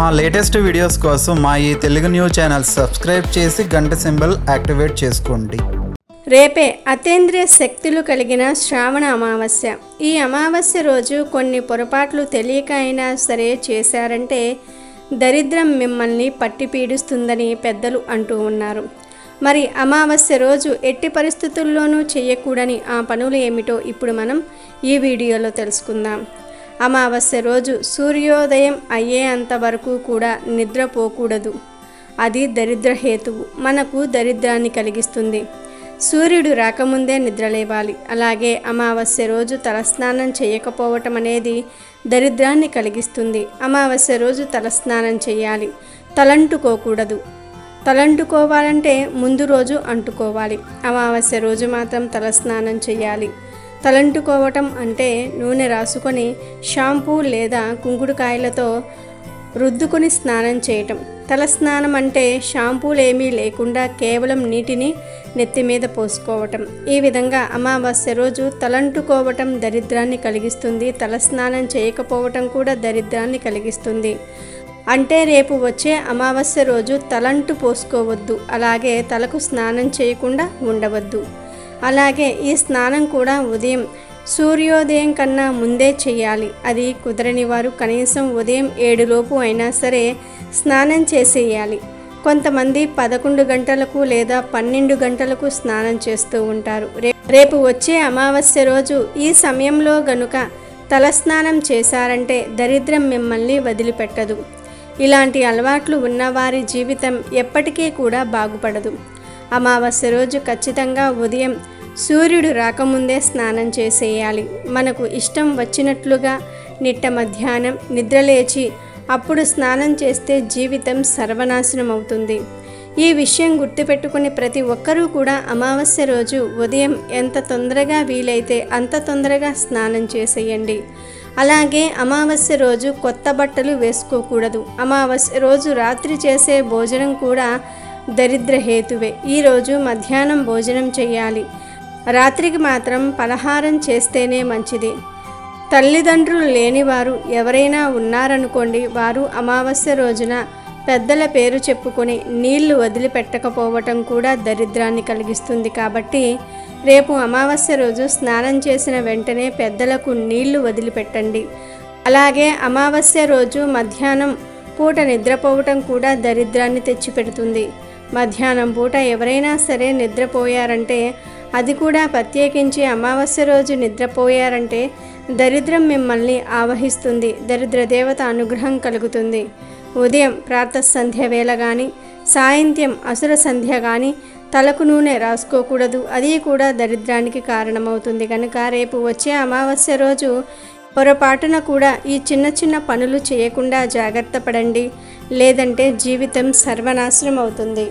మా latest videos కోసం మా ఈ తెలుగు న్యూస్ ఛానల్ సబ్స్క్రైబ్ చేసి గంట సింబల్ యాక్టివేట్ చేసుకోండి రేపే అతేంద్రియ శక్తులు కలిగిన శ్రావణ అమావాస్య ఈ అమావాస్య రోజు కొన్ని పొరపాట్లు తెలియక అయినా సరే చేశారంటే దరిద్రం మిమ్మల్ని పట్టి పీడిస్తుందని పెద్దలు అంటూ ఉన్నారు మరి అమావాస్య రోజు ఎట్టి పరిస్థితుల్లోనూ చేయకూడని ఆ పనులు ఏమిటో ఇప్పుడు మనం ఈ వీడియోలో తెలుసుకుందాం అమావాస్య రోజు సూర్యోదయం అయ్యేంత వరకు కూడా నిద్రపోకూడదు అది దరిద్ర హేతువు మనకు దరిద్రాన్ని కలిగిస్తుంది సూర్యుడు రాకముందే నిద్రలేవాలి అలాగే అమావాస్య రోజు తలస్నానం చేయకపోవటం అనేది దరిద్రాన్ని కలిగిస్తుంది అమావాస్య రోజు తలస్నానం చేయాలి తలంటుకోకూడదు తలంటుకోవాలంటే ముందు రోజు అంటుకోవాలి అమావాస్య రోజు మాత్రం తలస్నానం చేయాలి తలంటుకోవటం అంటే నూనె రాసుకొని షాంపూ లేదా కుంకుడుకాయలతో రుద్దుకొని స్నానం చేయటం తలస్నానం అంటే షాంపూలేమీ లేకుండా కేవలం నీటిని నెత్తి మీద పోసుకోవటం ఈ విధంగా అమావాస్య రోజు తలంటుకోవటం దరిద్రాన్ని కలిగిస్తుంది తలస్నానం చేయకపోవటం కూడా దరిద్రాన్ని కలిగిస్తుంది అంటే రేపు వచ్చే అమావాస్య రోజు తలంటు పోసుకోవద్దు అలాగే తలకు స్నానం చేయకుండా ఉండవద్దు అలాగే ఈ స్నానం కూడా ఉదయం సూర్యోదయం కన్నా ముందే చేయాలి అది కుదరని వారు కనీసం ఉదయం ఏడులోపు అయినా సరే స్నానం చేసేయాలి కొంతమంది పదకొండు గంటలకు లేదా పన్నెండు గంటలకు స్నానం చేస్తూ ఉంటారు రే- రేపు వచ్చే అమావాస్య రోజు ఈ సమయంలో గనుక తలస్నానం చేశారంటే దరిద్రం మిమ్మల్ని వదిలిపెట్టదు ఇలాంటి అలవాట్లు ఉన్నవారి జీవితం ఎప్పటికీ కూడా బాగుపడదు అమావాస్య రోజు ఖచ్చితంగా ఉదయం సూర్యుడు రాకముందే స్నానం చేసేయాలి మనకు ఇష్టం వచ్చినట్లుగా నిట్ట మధ్యాహ్నం నిద్రలేచి అప్పుడు స్నానం చేస్తే జీవితం సర్వనాశనం అవుతుంది ఈ విషయం గుర్తుపెట్టుకుని ప్రతి ఒక్కరూ కూడా అమావాస్య రోజు ఉదయం ఎంత తొందరగా వీలైతే అంత తొందరగా స్నానం చేసేయండి అలాగే అమావాస్య రోజు కొత్త బట్టలు వేసుకోకూడదు అమావాస్య రోజు రాత్రి చేసే భోజనం కూడా దరిద్ర హేతువే ఈరోజు మధ్యాహ్నం భోజనం చేయాలి రాత్రికి మాత్రం పలహారం చేస్తేనే మంచిది తల్లిదండ్రులు లేనివారు ఎవరైనా ఉన్నారనుకోండి వారు అమావాస్య రోజున పెద్దల పేరు చెప్పుకొని నీళ్లు వదిలిపెట్టకపోవటం కూడా దరిద్రాన్ని కలిగిస్తుంది కాబట్టి రేపు అమావాస్య రోజు స్నానం చేసిన వెంటనే పెద్దలకు నీళ్లు వదిలిపెట్టండి అలాగే అమావాస్య రోజు మధ్యాహ్నం పూట నిద్రపోవటం కూడా దరిద్రాన్ని తెచ్చిపెడుతుంది మధ్యాహ్నం పూట ఎవరైనా సరే నిద్రపోయారంటే అది కూడా ప్రత్యేకించి అమావాస్య రోజు నిద్రపోయారంటే దరిద్రం మిమ్మల్ని ఆవహిస్తుంది దరిద్ర దేవత అనుగ్రహం కలుగుతుంది ఉదయం ప్రాతః సంధ్య వేళ కానీ సాయంత్యం అసుర సంధ్య కానీ తలకు నూనె రాసుకోకూడదు అది కూడా దరిద్రానికి కారణమవుతుంది కనుక రేపు వచ్చే అమావాస్య రోజు పొరపాటున కూడా ఈ చిన్న చిన్న పనులు చేయకుండా జాగ్రత్త పడండి లేదంటే జీవితం సర్వనాశనం అవుతుంది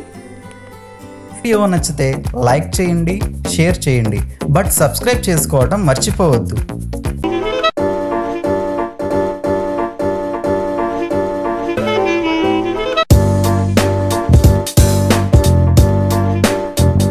వీడియో నచ్చితే లైక్ చేయండి షేర్ చేయండి బట్ సబ్స్క్రైబ్ చేసుకోవడం మర్చిపోవద్దు